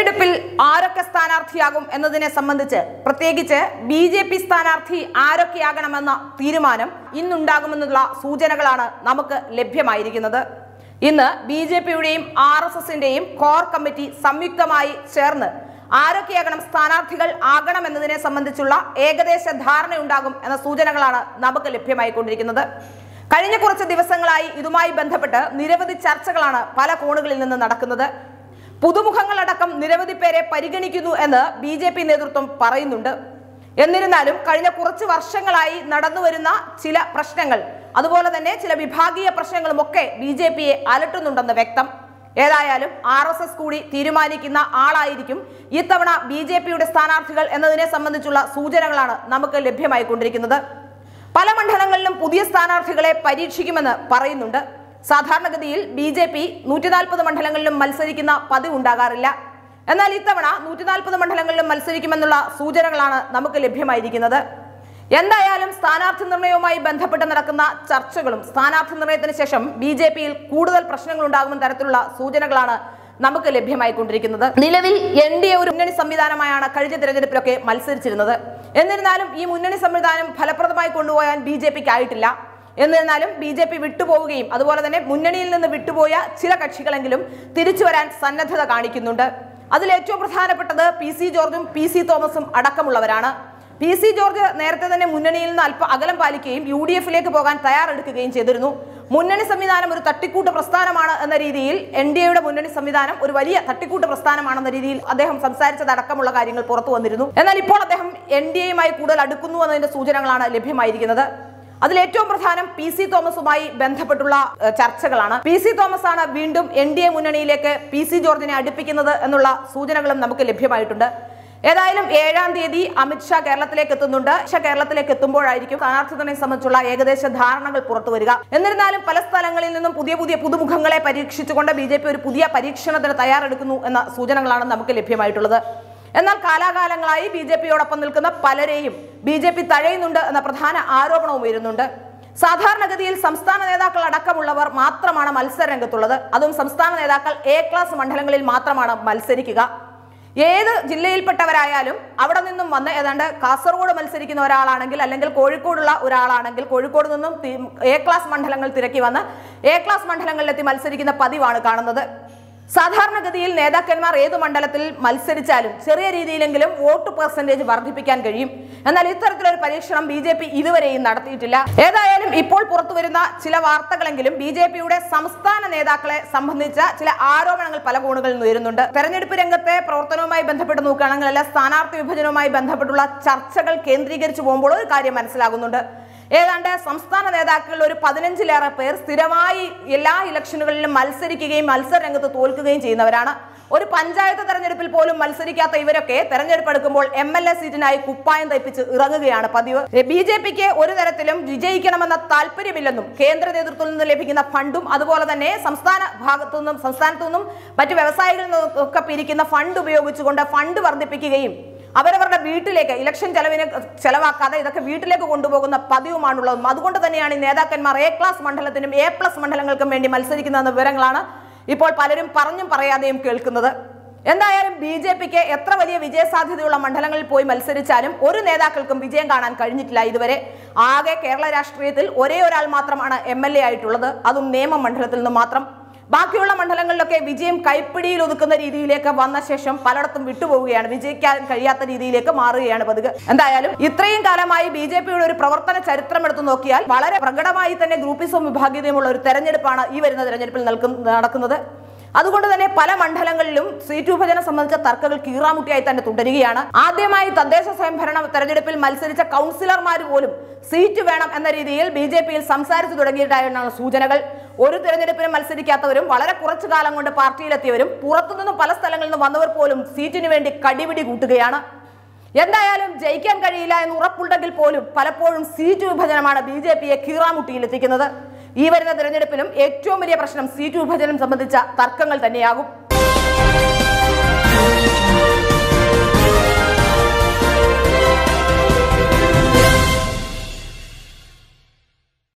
തെരഞ്ഞെടുപ്പിൽ ആരൊക്കെ സ്ഥാനാർത്ഥിയാകും എന്നതിനെ സംബന്ധിച്ച് പ്രത്യേകിച്ച് ബി ജെ പി സ്ഥാനാർത്ഥി ആരൊക്കെയാകണമെന്ന തീരുമാനം ഇന്നുണ്ടാകുമെന്നുള്ള സൂചനകളാണ് നമുക്ക് ലഭ്യമായിരിക്കുന്നത് ഇന്ന് ബി ജെ പിയുടെയും ആർ എസ് എസിന്റെയും കോർ കമ്മിറ്റി സംയുക്തമായി ചേർന്ന് ആരൊക്കെയാകണം സ്ഥാനാർത്ഥികൾ ആകണമെന്നതിനെ സംബന്ധിച്ചുള്ള ഏകദേശ ധാരണയുണ്ടാകും എന്ന സൂചനകളാണ് നമുക്ക് ലഭ്യമായിക്കൊണ്ടിരിക്കുന്നത് കഴിഞ്ഞ കുറച്ച് ദിവസങ്ങളായി ഇതുമായി ബന്ധപ്പെട്ട് നിരവധി ചർച്ചകളാണ് പല കോണുകളിൽ നിന്ന് നടക്കുന്നത് പുതുമുഖങ്ങളടക്കം നിരവധി പേരെ പരിഗണിക്കുന്നു എന്ന് ബി ജെ പി നേതൃത്വം പറയുന്നുണ്ട് എന്നിരുന്നാലും കഴിഞ്ഞ കുറച്ച് വർഷങ്ങളായി നടന്നുവരുന്ന ചില പ്രശ്നങ്ങൾ അതുപോലെ തന്നെ ചില വിഭാഗീയ പ്രശ്നങ്ങളും ഒക്കെ ബി ജെ പിയെ അലട്ടുന്നുണ്ടെന്ന് വ്യക്തം ഏതായാലും ആർ എസ് എസ് കൂടി തീരുമാനിക്കുന്ന ആളായിരിക്കും ഇത്തവണ ബി ജെ പിയുടെ സ്ഥാനാർത്ഥികൾ എന്നതിനെ സംബന്ധിച്ചുള്ള സൂചനകളാണ് നമുക്ക് ലഭ്യമായിക്കൊണ്ടിരിക്കുന്നത് പല മണ്ഡലങ്ങളിലും പുതിയ സ്ഥാനാർത്ഥികളെ പരീക്ഷിക്കുമെന്ന് പറയുന്നുണ്ട് സാധാരണഗതിയിൽ ബി ജെ പി നൂറ്റി നാൽപ്പത് മണ്ഡലങ്ങളിലും മത്സരിക്കുന്ന പതിവ് ഉണ്ടാകാറില്ല എന്നാൽ ഇത്തവണ നൂറ്റി നാൽപ്പത് മണ്ഡലങ്ങളിലും മത്സരിക്കുമെന്നുള്ള സൂചനകളാണ് നമുക്ക് ലഭ്യമായിരിക്കുന്നത് എന്തായാലും സ്ഥാനാർത്ഥി നിർണയവുമായി ബന്ധപ്പെട്ട് നടക്കുന്ന ചർച്ചകളും സ്ഥാനാർത്ഥി നിർണയത്തിന് ശേഷം ബി ജെ പിയിൽ കൂടുതൽ പ്രശ്നങ്ങൾ ഉണ്ടാകുമെന്ന തരത്തിലുള്ള സൂചനകളാണ് നമുക്ക് ലഭ്യമായിക്കൊണ്ടിരിക്കുന്നത് നിലവിൽ എൻ ഡി എ ഒരു മുന്നണി സംവിധാനമായാണ് കഴിഞ്ഞ തിരഞ്ഞെടുപ്പിലൊക്കെ മത്സരിച്ചിരുന്നത് എന്നിരുന്നാലും ഈ മുന്നണി സംവിധാനം ഫലപ്രദമായി കൊണ്ടുപോകാൻ ബി ജെ പിക്ക് ആയിട്ടില്ല എന്നിരുന്നാലും ബി ജെ പി വിട്ടുപോവുകയും അതുപോലെ തന്നെ മുന്നണിയിൽ നിന്ന് വിട്ടുപോയ ചില കക്ഷികളെങ്കിലും തിരിച്ചു വരാൻ സന്നദ്ധത കാണിക്കുന്നുണ്ട് അതിൽ ഏറ്റവും പ്രധാനപ്പെട്ടത് പി സി ജോർജും പി സി തോമസും അടക്കമുള്ളവരാണ് പി സി ജോർജ് നേരത്തെ തന്നെ മുന്നണിയിൽ നിന്ന് അല്പ അകലം പാലിക്കുകയും യു ഡി എഫിലേക്ക് പോകാൻ തയ്യാറെടുക്കുകയും ചെയ്തിരുന്നു മുന്നണി സംവിധാനം ഒരു തട്ടിക്കൂട്ട് പ്രസ്ഥാനമാണ് എന്ന രീതിയിൽ എൻ ഡി എയുടെ മുന്നണി സംവിധാനം ഒരു വലിയ തട്ടിക്കൂട്ട് പ്രസ്ഥാനമാണെന്ന രീതിയിൽ അദ്ദേഹം സംസാരിച്ചതടക്കമുള്ള കാര്യങ്ങൾ പുറത്തു വന്നിരുന്നു എന്നാൽ ഇപ്പോൾ അദ്ദേഹം എൻ ഡി എയുമായി കൂടുതൽ അടുക്കുന്നു എന്നതിന്റെ സൂചനകളാണ് ലഭ്യമായിരിക്കുന്നത് അതിൽ ഏറ്റവും പ്രധാനം പി സി തോമസുമായി ബന്ധപ്പെട്ടുള്ള ഏഹ്, ചർച്ചകളാണ് പി സി തോമസ് ആണ് വീണ്ടും എൻ ഡി എ മുന്നണിയിലേക്ക് പി സി ജോർജിനെ അടുപ്പിക്കുന്നത് എന്നുള്ള സൂചനകളും നമുക്ക് ലഭ്യമായിട്ടുണ്ട് ഏതായാലും ഏഴാം തീയതി അമിത്ഷാ കേരളത്തിലേക്ക് എത്തുന്നുണ്ട് ഷാ കേരളത്തിലേക്ക് എത്തുമ്പോഴായിരിക്കും സ്ഥാനാർത്ഥികളെ സംബന്ധിച്ചുള്ള ഏകദേശ ധാരണകൾ പുറത്തു വരിക എന്നിരുന്നാലും പല സ്ഥലങ്ങളിൽ നിന്നും പുതിയ പുതിയ പുതുമുഖങ്ങളെ പരീക്ഷിച്ചുകൊണ്ട് ബി ജെ പി ഒരു പുതിയ പരീക്ഷണത്തിന് തയ്യാറെടുക്കുന്നു എന്ന സൂചനകളാണ് നമുക്ക് ലഭ്യമായിട്ടുള്ളത് എന്നാൽ കാലാകാലങ്ങളായി ബി ജെ പിയോടൊപ്പം നിൽക്കുന്ന പലരെയും ബി ജെ പി തഴയുന്നുണ്ട് എന്ന പ്രധാന ആരോപണവും ഉയരുന്നുണ്ട് സാധാരണഗതിയിൽ സംസ്ഥാന നേതാക്കൾ അടക്കമുള്ളവർ മാത്രമാണ് മത്സര രംഗത്തുള്ളത് അതും സംസ്ഥാന നേതാക്കൾ എ ക്ലാസ് മണ്ഡലങ്ങളിൽ മാത്രമാണ് മത്സരിക്കുക ഏത് ജില്ലയിൽപ്പെട്ടവരായാലും അവിടെ നിന്നും വന്ന് ഏതാണ്ട് കാസർഗോഡ് മത്സരിക്കുന്ന ഒരാളാണെങ്കിൽ അല്ലെങ്കിൽ കോഴിക്കോടുള്ള ഒരാളാണെങ്കിൽ കോഴിക്കോട് നിന്നും തി- എ ക്ലാസ് മണ്ഡലങ്ങൾ തിരക്കി വന്ന് എ ക്ലാസ് മണ്ഡലങ്ങളിലെത്തി മത്സരിക്കുന്ന പതിവാണ് കാണുന്നത് സാധാരണഗതിയിൽ നേതാക്കന്മാർ ഏത് മണ്ഡലത്തിൽ മത്സരിച്ചാലും ചെറിയ രീതിയിലെങ്കിലും വോട്ട് പെർസെന്റേജ് വർദ്ധിപ്പിക്കാൻ കഴിയും എന്നാൽ ഇത്തരത്തിലൊരു പരീക്ഷണം ബി ജെ പി ഇതുവരെയും നടത്തിയിട്ടില്ല ഏതായാലും ഇപ്പോൾ പുറത്തു വരുന്ന ചില വാർത്തകളെങ്കിലും ബി ജെ പിയുടെ സംസ്ഥാന നേതാക്കളെ സംബന്ധിച്ച ചില ആരോപണങ്ങൾ പല കോണുകളിൽ നിന്ന് ഉയരുന്നുണ്ട് തെരഞ്ഞെടുപ്പ് രംഗത്തെ പ്രവർത്തനവുമായി ബന്ധപ്പെട്ട് നോക്കുകയാണെങ്കിൽ അല്ല സ്ഥാനാർത്ഥി വിഭജനവുമായി ബന്ധപ്പെട്ടുള്ള ചർച്ചകൾ കേന്ദ്രീകരിച്ചു പോകുമ്പോൾ ഒരു കാര്യം മനസ്സിലാകുന്നുണ്ട് ഏതാണ്ട് സംസ്ഥാന നേതാക്കളിൽ ഒരു പതിനഞ്ചിലേറെ പേർ സ്ഥിരമായി എല്ലാ ഇലക്ഷനുകളിലും മത്സരിക്കുകയും മത്സര രംഗത്ത് തോൽക്കുകയും ചെയ്യുന്നവരാണ് ഒരു പഞ്ചായത്ത് തെരഞ്ഞെടുപ്പിൽ പോലും മത്സരിക്കാത്ത ഇവരൊക്കെ തെരഞ്ഞെടുപ്പ് എടുക്കുമ്പോൾ എം എൽ എ സീറ്റിനായി കുപ്പായം തയ്പ്പിച്ച് ഇറങ്ങുകയാണ് പതിവ് ബി ജെ പിക്ക് ഒരു തരത്തിലും വിജയിക്കണമെന്ന താല്പര്യമില്ലെന്നും കേന്ദ്ര നേതൃത്വത്തിൽ നിന്ന് ലഭിക്കുന്ന ഫണ്ടും അതുപോലെ തന്നെ സംസ്ഥാന ഭാഗത്തു നിന്നും സംസ്ഥാനത്തു നിന്നും മറ്റു വ്യവസായികളിൽ നിന്നും ഒക്കെ പിരിക്കുന്ന ഫണ്ട് ഉപയോഗിച്ചുകൊണ്ട് ഫണ്ട് വർദ്ധിപ്പിക്കുകയും അവരവരുടെ വീട്ടിലേക്ക് ഇലക്ഷൻ ചെലവിന് ചെലവാക്കാതെ ഇതൊക്കെ വീട്ടിലേക്ക് കൊണ്ടുപോകുന്ന പതിവുമാണുള്ളതും അതുകൊണ്ട് തന്നെയാണ് ഈ നേതാക്കന്മാർ എ ക്ലാസ് മണ്ഡലത്തിനും എ പ്ലസ് മണ്ഡലങ്ങൾക്കും വേണ്ടി മത്സരിക്കുന്ന വിവരങ്ങളാണ് ഇപ്പോൾ പലരും പറഞ്ഞും പറയാതെയും കേൾക്കുന്നത് എന്തായാലും ബി ജെ പിക്ക് എത്ര വലിയ വിജയസാധ്യതയുള്ള മണ്ഡലങ്ങളിൽ പോയി മത്സരിച്ചാലും ഒരു നേതാക്കൾക്കും വിജയം കാണാൻ കഴിഞ്ഞിട്ടില്ല ഇതുവരെ ആകെ കേരള രാഷ്ട്രീയത്തിൽ ഒരേ ഒരാൾ മാത്രമാണ് എം എൽ എ ആയിട്ടുള്ളത് അതും നിയമ മണ്ഡലത്തിൽ നിന്ന് മാത്രം ബാക്കിയുള്ള മണ്ഡലങ്ങളിലൊക്കെ വിജയം കൈപ്പിടിയിൽ ഒതുക്കുന്ന രീതിയിലേക്ക് വന്ന ശേഷം പലയിടത്തും വിട്ടുപോവുകയാണ് വിജയിക്കാൻ കഴിയാത്ത രീതിയിലേക്ക് മാറുകയാണ് പതുക്കെ എന്തായാലും ഇത്രയും കാലമായി ബി ജെ പിയുടെ ഒരു പ്രവർത്തന ചരിത്രം എടുത്തു നോക്കിയാൽ വളരെ പ്രകടമായി തന്നെ ഗ്രൂപ്പിസവും വിഭാഗീയതയുമുള്ള ഒരു തെരഞ്ഞെടുപ്പാണ് ഈ വരുന്ന തെരഞ്ഞെടുപ്പിൽ നൽകുന്ന- നടക്കുന്നത് അതുകൊണ്ട് തന്നെ പല മണ്ഡലങ്ങളിലും സീറ്റ് വിഭജനം സംബന്ധിച്ച തർക്കങ്ങൾ കീറാമുട്ടിയായി തന്നെ തുടരുകയാണ് ആദ്യമായി തദ്ദേശ സ്വയംഭരണ തെരഞ്ഞെടുപ്പിൽ മത്സരിച്ച കൗൺസിലർമാർ പോലും സീറ്റ് വേണം എന്ന രീതിയിൽ ബി ജെ പിയിൽ സംസാരിച്ചു തുടങ്ങിയിട്ടാണ് സൂചനകൾ ഒരു തെരഞ്ഞെടുപ്പിനും മത്സരിക്കാത്തവരും വളരെ കുറച്ചു കാലം കൊണ്ട് പാർട്ടിയിലെത്തിയവരും പുറത്തുനിന്നും പല സ്ഥലങ്ങളിൽ നിന്ന് വന്നവർ പോലും സീറ്റിന് വേണ്ടി കടിപിടി കൂട്ടുകയാണ് എന്തായാലും ജയിക്കാൻ കഴിയില്ല എന്ന് ഉറപ്പുണ്ടെങ്കിൽ പോലും പലപ്പോഴും സീറ്റ് വിഭജനമാണ് ബി ജെ പിയെ കീറാമുട്ടിയിലെത്തിക്കുന്നത് ഈ വരുന്ന തെരഞ്ഞെടുപ്പിലും ഏറ്റവും വലിയ പ്രശ്നം സീറ്റ് വിഭജനം സംബന്ധിച്ച തർക്കങ്ങൾ തന്നെയാകും